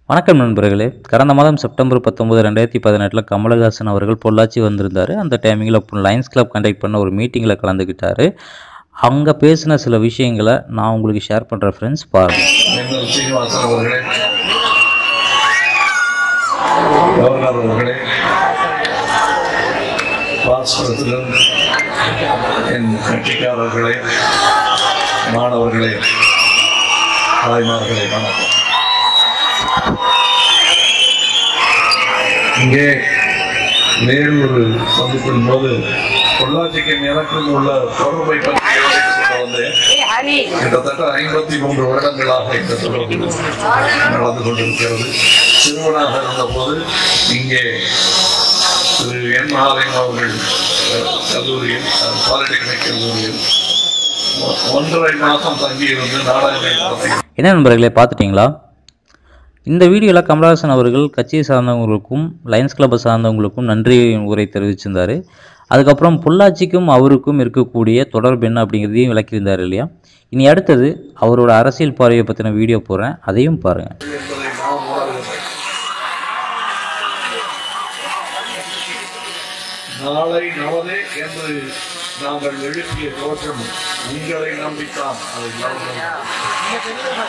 வணக்கம் நண்பர்களே கடந்த மாதம் செப்டம்பர் பத்தொம்பது ரெண்டாயிரத்தி பதினெட்டில் கமலஹாசன் அவர்கள் பொள்ளாச்சி வந்திருந்தார் அந்த டைமிங்கில் லயன்ஸ் கிளப் கண்டக்ட் பண்ண ஒரு மீட்டிங்கில் கலந்துக்கிட்டாரு அங்கே பேசின சில விஷயங்களை நான் உங்களுக்கு ஷேர் பண்ணுறேன் ஃப்ரெண்ட்ஸ் பாருங்கள் எங்கள் சீனிவாசன் அவர்களே கவர்னர் அவர்களே பாஸ் பிரசிடன்ட் என் கட்சிக்காரர்களே மாணவர்களே தாய்மார்களே வணக்கம் இங்கே வேறொரு சந்திப்பின் போது பொள்ளாச்சிக்கும் எனக்கும் உள்ள தொடர்பை பற்றி யோசித்துக் கொண்டு வந்தேன் கிட்டத்தட்ட ஐம்பத்தி மூன்று வருடங்களாக இந்த தொடர்பு நடந்து கொண்டிருக்கிறது சிறுவனாக இருந்தபோது இங்கே திரு என் ஆலயம் அவர்கள் அஹ், கல்லூரியில் அஹ், பாலிடெக்னிக் கல்லூரியில் ஒ- ஒன்றரை மாதம் தங்கியிருந்து நாடகங்கள் நடத்தி என்ன நண்பர்களே பார்த்துட்டிங்களா இந்த வீடியோவில் கமலஹாசன் அவர்கள் கட்சியை சார்ந்தவங்களுக்கும் லயன்ஸ் கிளப்பை சார்ந்தவங்களுக்கும் நன்றி உரை தெரிவிச்சிருந்தார் அதுக்கப்புறம் பொள்ளாச்சிக்கும் அவருக்கும் இருக்கக்கூடிய தொடர்பு என்ன அப்படிங்கிறதையும் விளக்கியிருந்தார் இல்லையா இனி அடுத்தது அவரோட அரசியல் பார்வையை பற்றின வீடியோ போடுறேன் அதையும் பாருங்கள் என்பதை நாம் உணர்கிறோம் நாளை நமதே என்று நாங்கள் எழுப்பிய தோற்றம் உங்களை நம்பித்தான் அதை மறந்தோம்.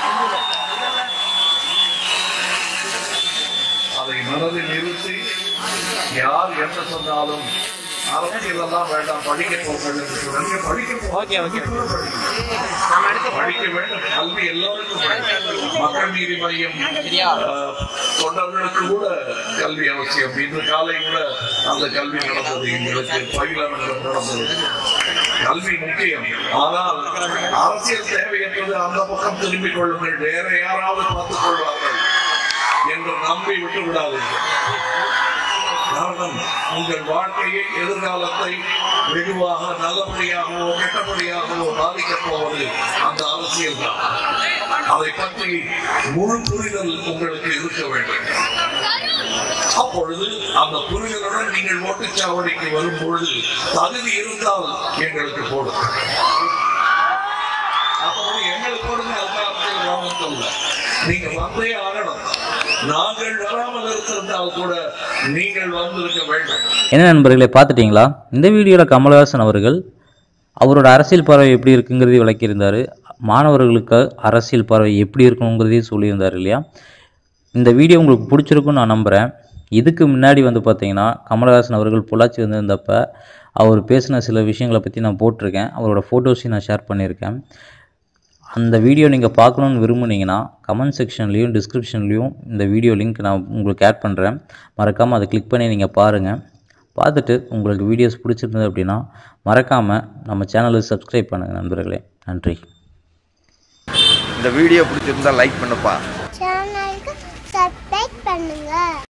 அதை மனதில் நிறுத்தி யார் என்ன சொன்னாலும் அரசியலெல்லாம் வேண்டாம் படிக்க போங்கள் என்று சொல்லுங்க படிக்க போ- படிக்க வேண்டும் கல்வி எல்லோருக்கும் வேண்டும். மக்கள் நீதி மையம் அஹ், தொண்டர்களுக்கு கூட கல்வி அவசியம் இன்று காலை கூட அந்த கல்வி நடந்தது எங்களுக்கு பயிலரங்கம் நடந்தது கல்வி முக்கியம் ஆனால் அரசியல் தேவை என்பது அந்த பக்கம் திரும்பிக் கொள்ளுங்கள் வேற யாராவது பார்த்துக் கொள்வார்கள் என்று நம்பி விட்டு விடாதீர்கள் காரணம் உங்கள் வாழ்க்கையை எதிர்காலத்தை வெகுவாக நல்லபடியாகவோ கெட்டபடியாகவோ பாதிக்கப் போவது அந்த அரசியல் தான் அதை பற்றி முழு புரிதல் உங்களுக்கு இருக்க வேண்டும் அப்பொழுது அந்த புரிதலுடன் நீங்கள் ஓட்டுச்சாவடிக்கு வரும் பொழுது தகுதி இருந்தால் எங்களுக்கு போடும் அப்படி எங்களுக்கு போடுங்க அதுதான் அரசியல் கவனம் இல்லை நீங்க வந்தே ஆகணும் நாங்கள் வராமல் இருந்திருந்தால் கூட நீங்கள் வந்திருக்க வேண்டும் என்ன நண்பர்களே பார்த்துட்டிங்களா இந்த வீடியோவில் கமலஹாசன் அவர்கள் அவரோட அரசியல் பார்வை எப்படி இருக்குங்கிறதையும் விளக்கியிருந்தார் மாணவர்களுக்கு அரசியல் பார்வை எப்படி இருக்கணுங்கிறதையும் சொல்லியிருந்தார் இல்லையா இந்த வீடியோ உங்களுக்கு பிடிச்சிருக்குன்னு நான் நம்புகிறேன் இதுக்கு முன்னாடி வந்து பார்த்தீங்கன்னா கமலஹாசன் அவர்கள் பொள்ளாச்சி வந்திருந்தப்ப அவர் பேசின சில விஷயங்களை பற்றி நான் போட்டிருக்கேன் அவரோட ஃபோட்டோஸையும் நான் ஷேர் பண்ணியிருக்கேன் அந்த வீடியோ நீங்கள் பார்க்கணுன்னு விரும்புனீங்கன்னா கமெண்ட் செக்ஷன்லேயும் டிஸ்கிரிப்ஷன்லேயும் இந்த வீடியோ லிங்க் நான் உங்களுக்கு ஆட் பண்ணுறேன் மறக்காமல் அதை கிளிக் பண்ணி நீங்கள் பாருங்கள் பார்த்துட்டு உங்களுக்கு வீடியோஸ் பிடிச்சிருந்தது அப்படின்னா மறக்காமல் நம்ம சேனலை சப்ஸ்கிரைப் பண்ணுங்கள் நண்பர்களே நன்றி இந்த வீடியோ பிடிச்சிருந்தா லைக் பண்ணுப்பா சேனலுக்கு சப்ஸ்கிரைப் பண்ணுங்க